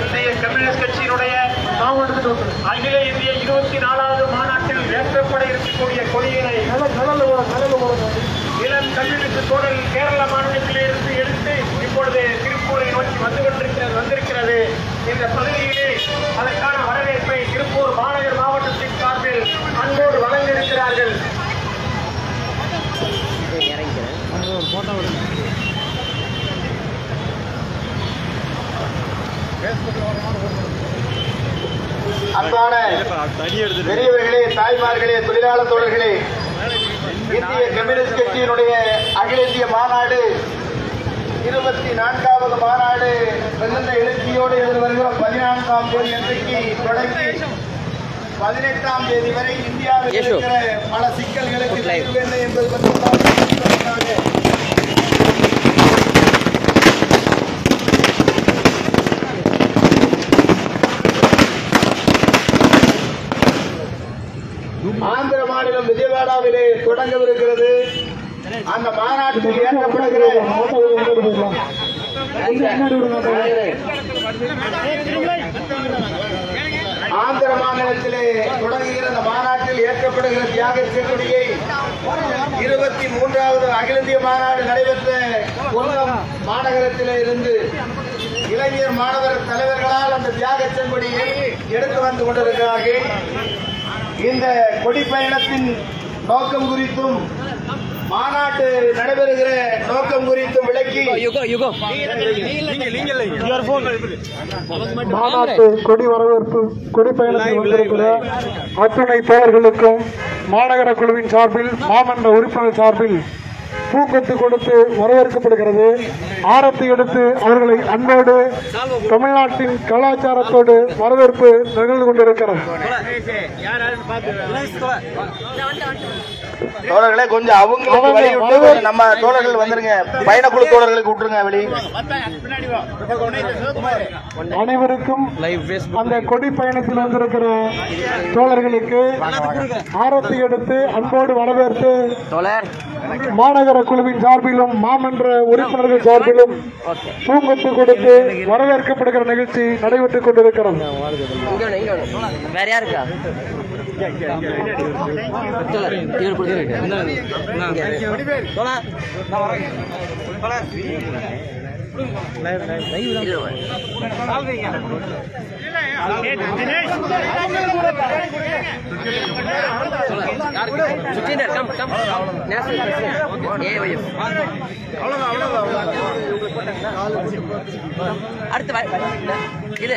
இந்திய கம்யூனிஸ்ட் கட்சியினுடைய அகில இந்திய இருபத்தி நாலாவது மாநாட்டில் ஏற்றப்பட இருக்கக்கூடிய கொடியினை இளம் கம்யூனிஸ்ட் தோழர் கேரள மாநிலத்திலே இருந்து எடுத்து இப்பொழுது திருப்பூரை நோக்கி வந்து கொண்டிருக்கிறது வந்திருக்கிறது இந்த பகுதியிலே அதற்கான வரவேற்பை திருப்பூர் மாநகர் மாவட்டத்தின் சார்பில் அன்போடு வழங்க இருக்கிறார்கள் அன்பான பெரியவர்களே தாய்மார்களே தொழிலாளர் தோழர்களே இந்திய கம்யூனிஸ்ட் கட்சியினுடைய அகில இந்திய மாநாடு இருபத்தி நான்காவது மாநாடு மிகுந்த எழுச்சியோடு எழுதி வருகிற பதினான்காம் தேதி அன்றைக்கு தொடங்கி பதினெட்டாம் தேதி வரை இந்தியாவில் இருக்கிற பல சிக்கல்களுக்கு தீர்வு என்ன என்பது பற்றி விவாதிப்பதற்காக ஆந்திர மாநிலம் விஜயவாடாவிலே தொடங்கவிருக்கிறது அந்த மாநாட்டில் ஏற்றப்படுகிற ஆந்திர மாநிலத்திலே தொடங்குகிற அந்த மாநாட்டில் ஏற்றப்படுகிற தியாக செங்கொடியை இருபத்தி மூன்றாவது அகில இந்திய மாநாடு நடைபெற்ற கொல்லம் மாநகரத்திலே இருந்து இளைஞர் மாணவர் தலைவர்களால் அந்த தியாக செங்கொடியை எடுத்து வந்து கொண்டிருக்கிறார்கள் இந்த கொடி பயணத்தின் நோக்கம் குறித்தும் மாநாட்டு நடைபெறுகிற நோக்கம் குறித்தும் விளக்கி மாநாட்டு கொடி வரவேற்பு கொடி பயணத்தில் வந்திருக்கிற அத்துணை தோழர்களுக்கும் மாநகர குழுவின் சார்பில் மாமன்ற உறுப்பினர் சார்பில் பூக்கொத்து கொடுத்து வரவேற்கப்படுகிறது ஆரத்தி எடுத்து அவர்களை அன்போடு தமிழ்நாட்டின் கலாச்சாரத்தோடு வரவேற்பு நிகழ்ந்து கொண்டிருக்கிறது தோழர்களே கொஞ்சம் அவங்களுக்கு வழி விட்டு கொஞ்சம் நம்ம தோழர்கள் வந்துருங்க பயணக்குழு தோழர்களுக்கு விட்டுருங்க வெளி அனைவருக்கும் அந்த கொடி பயணத்தில் வந்திருக்கிற தோழர்களுக்கு ஆரத்தி எடுத்து அன்போடு வரவேற்று மாநகர குழுவின் சார்பிலும் மாமன்ற உறுப்பினர்கள் சார்பிலும் பூங்கொத்து கொடுத்து வரவேற்கப்படுகிற நிகழ்ச்சி நடைபெற்றுக் கொண்டிருக்கிறது வேற யாருக்கா இவர் கொடுத்துருக்கு சுற்றினர் கம் கம் நேஷனல் ஏஒஎஃப் அடுத்து வ- இது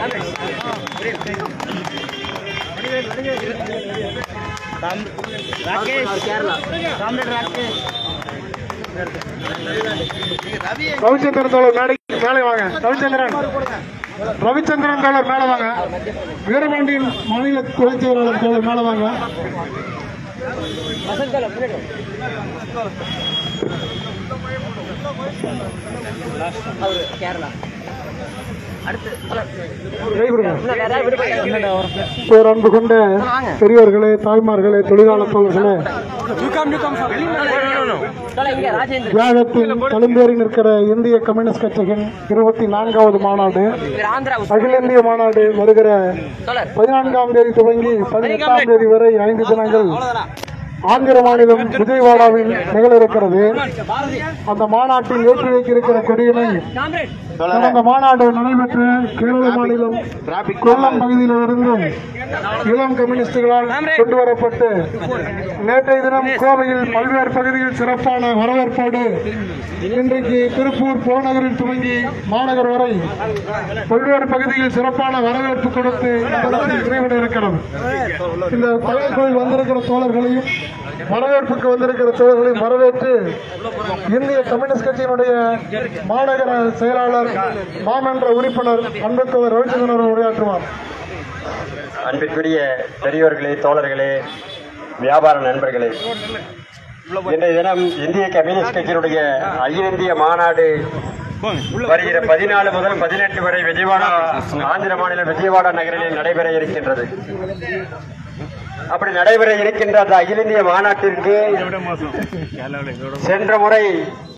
கேரளா ரவிச்சந்திரன் தோழர் மேடைக்கு மேலே வாங்க ரவிச்சந்திரன் ரவிச்சந்திரன் தோழர் மேலே வாங்க வீரபாண்டியன் மாநில துணைச் செயலாளர் தோழர் மேலே வாங்க கேரளா அடுத்து கை கொடுங்க இன்னும் வேற யாராவது விடுபட்டு பேர் அன்பு கொண்ட பெரியவர்களே தாய்மார்களே தொழிலாளர் தோழர்களே இங்க ராஜேந்திரன் தியாகத்தில் கலந்தேறி நிற்கிற இந்திய கம்யூனிஸ்ட் கட்சியின் இருபத்தி நான்காவது மாநாடு இவர் ஆந்திரா அகில இந்திய மாநாடு வருகிற தோழர் பதினான்காம் தேதி துவங்கி பதினெட்டாம் தேதி வரை ஐந்து தினங்கள் ஆந்திர மாநிலம் விஜயவாடாவில் நிகழ இருக்கிறது அந்த மாநாட்டில் ஏற்றி வைக்க இருக்கிற கொடியினை கடந்த மாநாடு நடைபெற்ற கேரள மாநிலம் கொல்லம் பகுதியில் இருந்து இளம் கம்யூனிஸ்டுகளால் கொண்டு வரப்பட்டு நேற்றைய தினம் கோவையில் பல்வேறு பகுதியில் சிறப்பான வரவேற்போடு இன்றைக்கு திருப்பூர் புறநகரில் துவங்கி மாநகர் வரை பல்வேறு பகுதியில் சிறப்பான வரவேற்பு கொடுத்து நிறைவட இருக்கிறது இந்த தலைவர்களில் வந்திருக்கிற தோழர்களையும் வரவேற்புக்கு வந்திருக்கிற தோழர்களையும் வரவேற்று இந்திய கம்யூனிஸ்ட் கட்சியினுடைய மாநகர செயலாளர் மாமன்ற உறுப்பினர் அன்புத்தவர் ரவிச்சந்திரன் அவர்கள் உரையாற்றுவார் அன்பிற்குரிய பெரியோர்களே தோழர்களே வியாபார நண்பர்களே இன்றைய தினம் இந்திய கம்யூனிஸ்ட் கட்சியினுடைய அகில இந்திய மாநாடு வருகிற பதினாலு முதல் பதினெட்டு வரை விஜயவாடா ஆந்திர மாநிலம் விஜயவாடா நகரில் நடைபெற இருக்கின்றது அப்படி நடைபெற இருக்கின்ற அந்த அகில இந்திய மாநாட்டிற்கு சென்ற முறை